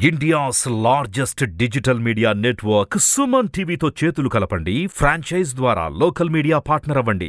India's largest digital media network Suman టీవీతో చేతులు కలపండి ఫ్రాంచైజ్ ద్వారా లోకల్ మీడియా పార్ట్నర్ అవ్వండి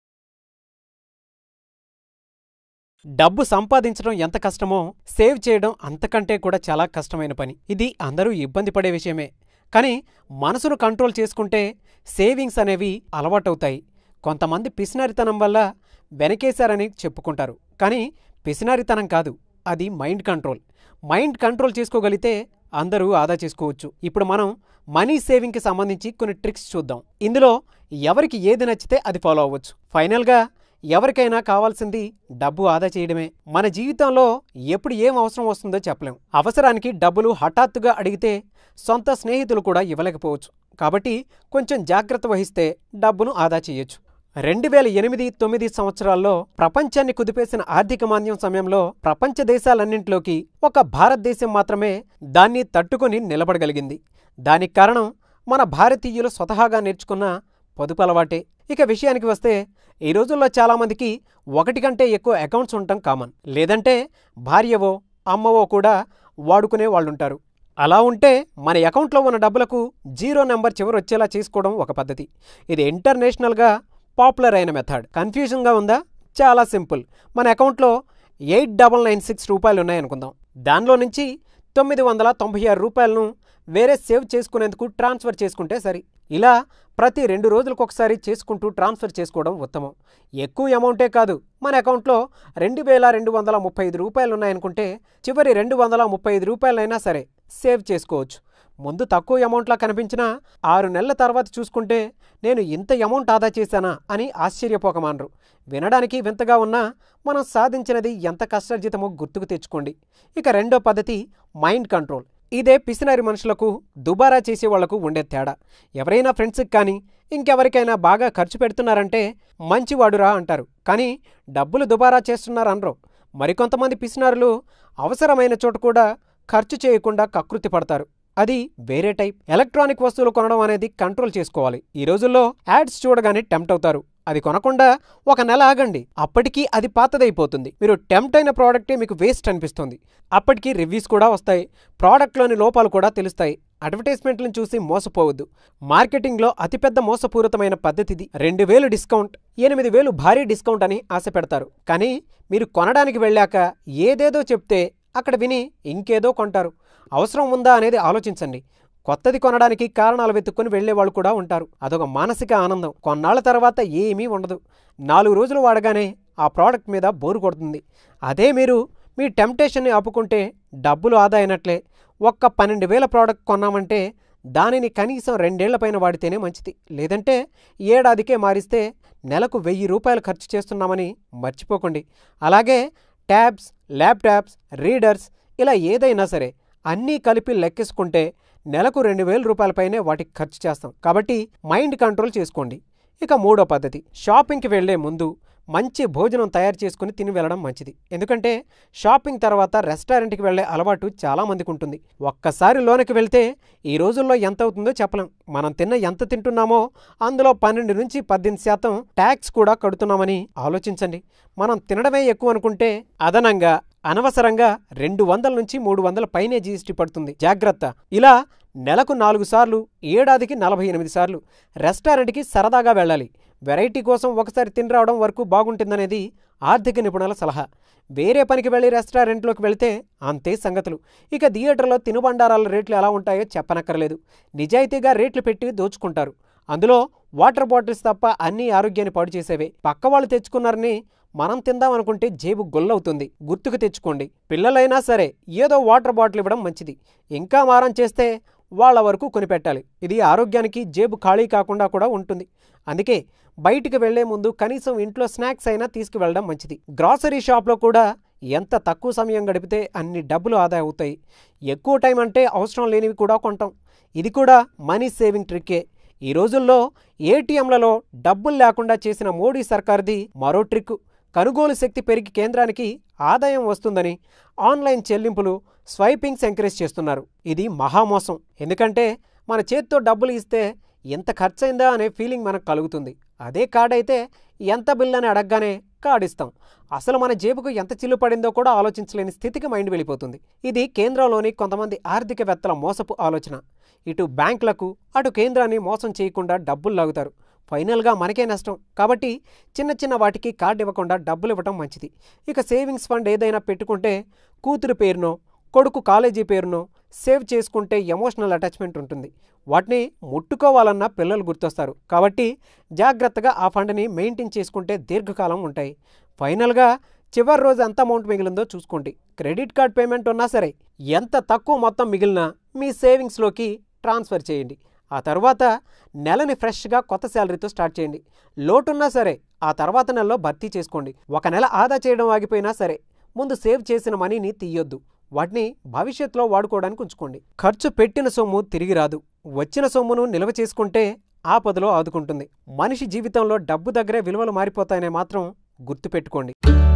డబ్బు సంపాదించడం ఎంత కష్టమో సేవ్ చేయడం అంతకంటే కూడా చాలా కష్టమైన పని ఇది అందరూ ఇబ్బంది పడే విషయమే కానీ మనసును కంట్రోల్ చేసుకుంటే సేవింగ్స్ అనేవి అలవాటవుతాయి కొంతమంది పిసినారితనం వల్ల వెనకేశారని చెప్పుకుంటారు కానీ పిసినారితనం కాదు అది మైండ్ కంట్రోల్ మైండ్ కంట్రోల్ చేసుకోగలిగితే అందరూ ఆదా చేసుకోవచ్చు ఇప్పుడు మనం మనీ సేవింగ్కి సంబంధించి కొన్ని ట్రిక్స్ చూద్దాం ఇందులో ఎవరికి ఏది నచ్చితే అది ఫాలో అవ్వచ్చు ఫైనల్గా ఎవరికైనా కావాల్సింది డబ్బు ఆదా చేయడమే మన జీవితంలో ఎప్పుడు ఏం అవసరం వస్తుందో చెప్పలేం అవసరానికి డబ్బులు హఠాత్తుగా అడిగితే సొంత స్నేహితులు కూడా ఇవ్వలేకపోవచ్చు కాబట్టి కొంచెం జాగ్రత్త వహిస్తే డబ్బును ఆదా చేయొచ్చు రెండు వేల ఎనిమిది తొమ్మిది సంవత్సరాల్లో ప్రపంచాన్ని కుదిపేసిన ఆర్థిక మాంద్యం సమయంలో ప్రపంచ దేశాలన్నింటిలోకి ఒక భారతదేశం మాత్రమే దాన్ని తట్టుకొని నిలబడగలిగింది దానికి కారణం మన భారతీయులు స్వతహాగా నేర్చుకున్న పొదుపు అలవాటే ఇక విషయానికి వస్తే ఈ రోజుల్లో చాలామందికి ఒకటి కంటే ఎక్కువ అకౌంట్స్ ఉండటం కామన్ లేదంటే భార్యవో అమ్మవో కూడా వాడుకునే వాళ్ళుంటారు అలా ఉంటే మన అకౌంట్లో ఉన్న డబ్బులకు జీరో నెంబర్ చివరి వచ్చేలా చేసుకోవడం ఒక పద్ధతి ఇది ఇంటర్నేషనల్గా పాపులర్ అయిన మెథడ్ కన్ఫ్యూజన్గా ఉందా చాలా సింపుల్ మన అకౌంట్లో ఎయిట్ డబల్ నైన్ సిక్స్ రూపాయలు ఉన్నాయనుకుందాం దానిలో నుంచి తొమ్మిది వందల తొంభై ఆరు రూపాయలను వేరే సేవ్ చేసుకునేందుకు ట్రాన్స్ఫర్ చేసుకుంటే సరి ఇలా ప్రతి రెండు రోజులకు ఒకసారి చేసుకుంటూ ట్రాన్స్ఫర్ చేసుకోవడం ఉత్తమం ఎక్కువ అమౌంటే కాదు మన అకౌంట్లో రెండు వేల రెండు వందల ముప్పై ఐదు రూపాయలు ఉన్నాయనుకుంటే చివరి రెండు వందల ముప్పై ఐదు రూపాయలైనా సరే సేవ్ చేసుకోవచ్చు ముందు తక్కువ అమౌంట్లా కనిపించినా ఆరు నెలల తర్వాత చూసుకుంటే నేను ఇంత అమౌంట్ ఆదా చేశానా అని ఆశ్చర్యపోకమానరు వినడానికి వింతగా ఉన్నా మనం సాధించినది ఎంత కష్టార్జితమో గుర్తుకు తెచ్చుకోండి ఇక రెండో పద్ధతి మైండ్ కంట్రోల్ ఇదే పిసినారి మనుషులకు దుబారా చేసే వాళ్లకు ఉండే తేడా ఎవరైనా ఫ్రెండ్స్కి కానీ ఇంకెవరికైనా బాగా ఖర్చు పెడుతున్నారంటే మంచివాడురా అంటారు కానీ డబ్బులు దుబారా చేస్తున్నారనరు మరికొంతమంది పిసినారులు అవసరమైన చోట కూడా ఖర్చు చేయకుండా కకృతి పడతారు అది వేరే టైప్ ఎలక్ట్రానిక్ వస్తువులు కొనడం అనేది కంట్రోల్ చేసుకోవాలి ఈ రోజుల్లో యాడ్స్ చూడగానే టెంప్ట్ అవుతారు అది కొనకుండా ఒక నెల ఆగండి అప్పటికీ అది పాతదైపోతుంది మీరు టెంప్ట్ అయిన ప్రోడక్టే మీకు వేస్ట్ అనిపిస్తుంది అప్పటికి రివ్యూస్ కూడా వస్తాయి ప్రోడక్ట్లోని లోపాలు కూడా తెలుస్తాయి అడ్వర్టైజ్మెంట్లను చూసి మోసపోవద్దు మార్కెటింగ్లో అతిపెద్ద మోసపూరితమైన పద్ధతిది రెండు వేలు డిస్కౌంట్ ఎనిమిది వేలు భారీ డిస్కౌంట్ అని ఆశ పెడతారు కానీ మీరు కొనడానికి వెళ్ళాక ఏదేదో చెప్తే అక్కడ విని ఇంకేదో కొంటారు అవసరం ఉందా అనేది ఆలోచించండి కొత్తది కొనడానికి కారణాలు వెతుక్కొని వెళ్లేవాళ్ళు కూడా ఉంటారు అదొక మానసిక ఆనందం కొన్నాళ్ల తర్వాత ఏమీ ఉండదు నాలుగు రోజులు వాడగానే ఆ ప్రోడక్ట్ మీద బోరు కొడుతుంది అదే మీరు మీ టెంప్టేషన్ని ఆపుకుంటే డబ్బులు ఆదా అయినట్లే ఒక్క పన్నెండు వేల ప్రోడక్ట్ కొన్నామంటే దానిని కనీసం రెండేళ్ల పైన వాడితేనే మంచిది లేదంటే ఏడాదికే మారిస్తే నెలకు వెయ్యి రూపాయలు ఖర్చు చేస్తున్నామని మర్చిపోకండి అలాగే ట్యాబ్స్ ల్యాప్టాప్స్ రీడర్స్ ఇలా ఏదైనా సరే అన్నీ కలిపి లెక్కేసుకుంటే నెలకు రెండు వేల రూపాయలపైనే వాటికి ఖర్చు చేస్తాం కాబట్టి మైండ్ కంట్రోల్ చేసుకోండి ఇక మూడో పద్ధతి షాపింగ్కి వెళ్లే ముందు మంచి భోజనం తయారు చేసుకుని తిని వెళ్ళడం మంచిది ఎందుకంటే షాపింగ్ తర్వాత రెస్టారెంట్కి వెళ్లే అలవాటు చాలామందికి ఉంటుంది ఒక్కసారి లోనికి వెళ్తే ఈ రోజుల్లో ఎంత అవుతుందో చెప్పలేం మనం తిన్న ఎంత తింటున్నామో అందులో పన్నెండు నుంచి పద్దెనిమిది శాతం ట్యాక్స్ కూడా కడుతున్నామని ఆలోచించండి మనం తినడమే ఎక్కువ అనుకుంటే అదనంగా అనవసరంగా రెండు వందల నుంచి మూడు వందల పైనే జీఎస్టీ పడుతుంది జాగ్రత్త ఇలా నెలకు నాలుగు సార్లు ఏడాదికి నలభై ఎనిమిది సార్లు రెస్టారెంట్కి సరదాగా వెళ్ళాలి వెరైటీ కోసం ఒకసారి తిని రావడం వరకు బాగుంటుందనేది ఆర్థిక నిపుణుల సలహా వేరే పనికి వెళ్ళి రెస్టారెంట్లోకి వెళితే అంతే సంగతులు ఇక థియేటర్లో తినుబండారాల రేట్లు ఎలా ఉంటాయో చెప్పనక్కర్లేదు నిజాయితీగా రేట్లు పెట్టి దోచుకుంటారు అందులో వాటర్ బాటిల్స్ తప్ప అన్ని ఆరోగ్యాన్ని పాడు చేసేవే పక్క వాళ్ళు తెచ్చుకున్నారని మనం తిందాం అనుకుంటే జేబు గొల్లవుతుంది గుర్తుకు తెచ్చుకోండి పిల్లలైనా సరే ఏదో వాటర్ బాటిల్ ఇవ్వడం మంచిది ఇంకా మారం చేస్తే వాళ్ళ వరకు కొనిపెట్టాలి ఇది ఆరోగ్యానికి జేబు ఖాళీ కాకుండా కూడా ఉంటుంది అందుకే బయటికి వెళ్లే ముందు కనీసం ఇంట్లో స్నాక్స్ అయినా తీసుకువెళ్ళడం మంచిది గ్రాసరీ షాప్లో కూడా ఎంత తక్కువ సమయం గడిపితే అన్ని డబ్బులు ఆదా అవుతాయి ఎక్కువ టైం అంటే అవసరం లేనివి కూడా కొంటాం ఇది కూడా మనీ సేవింగ్ ట్రిక్కే ఈ రోజుల్లో ఏటీఎంలలో డబ్బులు లేకుండా చేసిన మోడీ సర్కార్ది మరో ట్రిక్ కొనుగోలు శక్తి పెరిగి కేంద్రానికి ఆదాయం వస్తుందని ఆన్లైన్ చెల్లింపులు స్వైపింగ్స్ ఎంకరేజ్ చేస్తున్నారు ఇది మహామోసం ఎందుకంటే మన చేత్తో డబ్బులు ఇస్తే ఎంత ఖర్చయిందా అనే ఫీలింగ్ మనకు కలుగుతుంది అదే కార్డ్ అయితే ఎంత బిల్ అని అడగగానే కార్డు ఇస్తాం అసలు మన జేబుకు ఎంత చిల్లు పడిందో కూడా ఆలోచించలేని స్థితికి మైండ్ వెళ్ళిపోతుంది ఇది కేంద్రంలోని కొంతమంది ఆర్థికవేత్తల మోసపు ఆలోచన ఇటు బ్యాంకులకు అటు కేంద్రాన్ని మోసం చేయకుండా డబ్బులు లాగుతారు ఫైనల్గా మనకే నష్టం కాబట్టి చిన్న చిన్న వాటికి కార్డు ఇవ్వకుండా డబ్బులు ఇవ్వటం మంచిది ఇక సేవింగ్స్ ఫండ్ ఏదైనా పెట్టుకుంటే కూతురు పేరునో కొడుకు కాలేజీ పేరునో సేవ్ చేసుకుంటే ఎమోషనల్ అటాచ్మెంట్ ఉంటుంది వాటిని ముట్టుకోవాలన్న పిల్లలు గుర్తొస్తారు కాబట్టి జాగ్రత్తగా ఆ ఫండ్ని మెయింటైన్ చేసుకుంటే దీర్ఘకాలం ఉంటాయి ఫైనల్గా చివరి రోజు ఎంత అమౌంట్ మిగిలిందో చూసుకోండి క్రెడిట్ కార్డ్ పేమెంట్ ఉన్నా సరే ఎంత తక్కువ మొత్తం మిగిలినా మీ సేవింగ్స్లోకి ట్రాన్స్ఫర్ చేయండి ఆ తర్వాత నెలని ఫ్రెష్గా కొత్త శాలరీతో స్టార్ట్ చేయండి లోటున్నా సరే ఆ తర్వాత నెలలో భర్తీ చేసుకోండి ఒక నెల ఆదా చేయడం ఆగిపోయినా సరే ముందు సేవ్ చేసిన మనీని తీయొద్దు వాటిని భవిష్యత్తులో వాడుకోవడానికి ఉంచుకోండి ఖర్చు పెట్టిన సొమ్ము తిరిగి రాదు వచ్చిన సొమ్మును నిల్వ చేసుకుంటే ఆపదలో ఆదుకుంటుంది మనిషి జీవితంలో డబ్బు దగ్గరే విలువలు మారిపోతాయనే మాత్రం గుర్తుపెట్టుకోండి